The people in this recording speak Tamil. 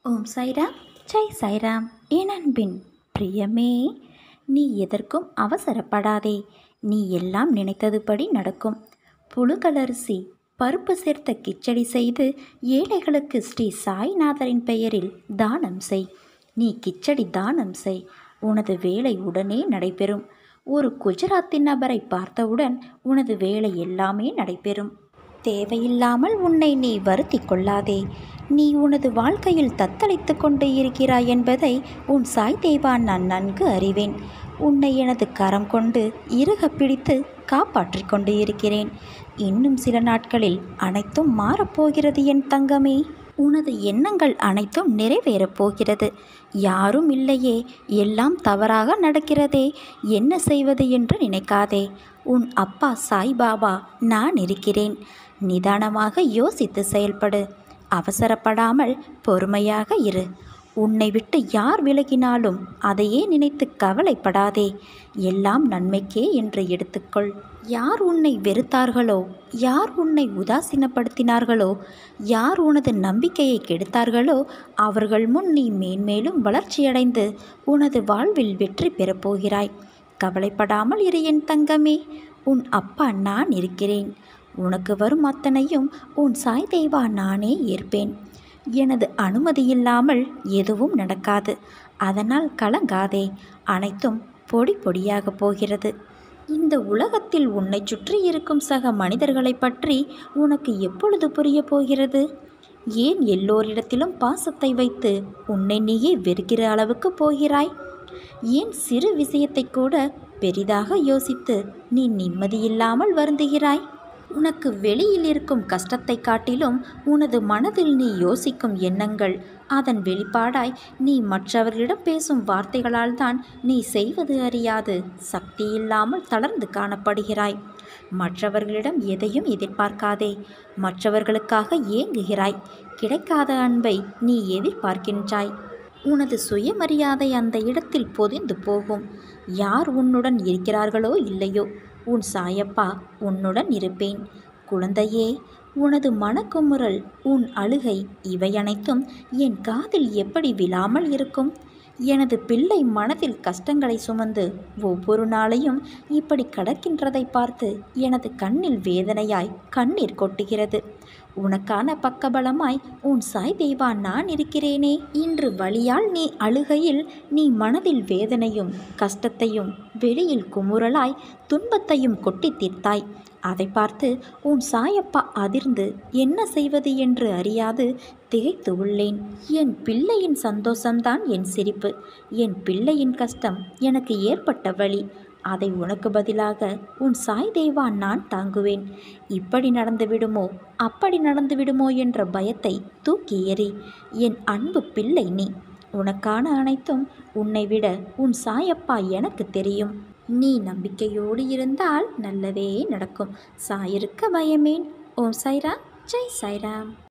ஓம் சாய்ராம் ஜெய் சாய்ராம் என் அன்பின் பிரியமே நீ எதற்கும் அவசரப்படாதே நீ எல்லாம் நினைத்ததுபடி நடக்கும் புழுகலரிசி பருப்பு சேர்த்த கிச்சடி செய்து ஏழைகளுக்கு ஸ்ரீ சாய்நாதரின் பெயரில் தானம் செய் நீ கிச்சடி தானம் செய் உனது வேலை உடனே நடைபெறும் ஒரு குஜராத்தி நபரை பார்த்தவுடன் உனது வேலை எல்லாமே நடைபெறும் தேவையில்லாமல் உன்னை நீ வருத்தி கொள்ளாதே நீ உனது வாழ்க்கையில் தத்தளித்து கொண்டு இருக்கிறாய் என்பதை உன் சாய் தேவா நான் நன்கு அறிவேன் உன்னை எனது கரம் கொண்டு இறுக பிடித்து காப்பாற்றிக் கொண்டு இருக்கிறேன் இன்னும் சில நாட்களில் அனைத்தும் மாறப்போகிறது என் தங்கமே உனது எண்ணங்கள் அனைத்தும் நிறைவேறப் போகிறது யாரும் இல்லையே எல்லாம் தவறாக நடக்கிறதே என்ன செய்வது என்று நினைக்காதே உன் அப்பா சாய்பாபா நான் இருக்கிறேன் நிதானமாக யோசித்து செயல்படு அவசரப்படாமல் பொறுமையாக இரு உன்னை விட்டு யார் விலகினாலும் அதையே நினைத்து கவலைப்படாதே எல்லாம் நன்மைக்கே என்று எடுத்துக்கொள் யார் உன்னை வெறுத்தார்களோ யார் உன்னை உதாசீனப்படுத்தினார்களோ யார் உனது நம்பிக்கையை கெடுத்தார்களோ அவர்கள் முன் நீ மேன்மேலும் வளர்ச்சியடைந்து உனது வாழ்வில் வெற்றி பெறப் போகிறாய் கவலைப்படாமல் இரு என் தங்கமே உன் அப்பா நான் இருக்கிறேன் உனக்கு வரும் அத்தனையும் உன் சாய் தேவா நானே ஏற்பேன் எனது அனுமதி இல்லாமல் எதுவும் நடக்காது அதனால் கலங்காதே அனைத்தும் பொடி பொடியாக போகிறது இந்த உலகத்தில் உன்னை சுற்றி இருக்கும் சக மனிதர்களைப் பற்றி உனக்கு எப்பொழுது புரிய போகிறது ஏன் எல்லோரிடத்திலும் பாசத்தை வைத்து உன்னை நீயே வெறுக்கிற அளவுக்கு போகிறாய் ஏன் சிறு விஷயத்தை கூட பெரிதாக யோசித்து நீ நிம்மதியில்லாமல் வருந்துகிறாய் உனக்கு வெளியில் இருக்கும் கஷ்டத்தை காட்டிலும் உனது மனதில் நீ யோசிக்கும் எண்ணங்கள் அதன் வெளிப்பாடாய் நீ மற்றவர்களிடம் பேசும் வார்த்தைகளால் தான் நீ செய்வது அறியாது சக்தி இல்லாமல் தளர்ந்து காணப்படுகிறாய் மற்றவர்களிடம் எதையும் எதிர்பார்க்காதே மற்றவர்களுக்காக ஏங்குகிறாய் கிடைக்காத அன்பை நீ எதிர்பார்க்கின்றாய் உனது சுயமரியாதை அந்த இடத்தில் பொதிந்து போகும் யார் உன்னுடன் இருக்கிறார்களோ இல்லையோ உன் சாயப்பா உன்னுடன் இருப்பேன் குழந்தையே உனது மனக்குமுறல் உன் அழுகை இவை அனைத்தும் என் காதில் எப்படி விழாமல் இருக்கும் எனது பிள்ளை மனதில் கஷ்டங்களை சுமந்து ஒவ்வொரு நாளையும் இப்படி கடக்கின்றதை பார்த்து எனது கண்ணில் வேதனையாய் கண்ணீர் கொட்டுகிறது உனக்கான பக்கபலமாய் உன் சாய் தேவா நான் இருக்கிறேனே இன்று வழியால் நீ அழுகையில் நீ மனதில் வேதனையும் கஷ்டத்தையும் வெளியில் குமுறலாய் துன்பத்தையும் கொட்டி தீர்த்தாய் அதை பார்த்து உன் சாயப்பா அதிர்ந்து என்ன செய்வது என்று அறியாது திகைத்து உள்ளேன் என் பிள்ளையின் சந்தோஷம்தான் என் சிரிப்பு என் பிள்ளையின் கஷ்டம் எனக்கு ஏற்பட்ட வழி அதை உனக்கு பதிலாக உன் சாய் தேவா நான் தாங்குவேன் இப்படி நடந்து விடுமோ அப்படி நடந்து விடுமோ என்ற பயத்தை தூக்கி எறி என் அன்பு பிள்ளை நீ உனக்கான அனைத்தும் உன்னை விட உன் சாயப்பா எனக்கு தெரியும் நீ நம்பிக்கையோடு இருந்தால் நல்லதே நடக்கும் சாயிருக்க பயமேன் ஓம் சாய்ராம் ஜெய் சாய்ராம்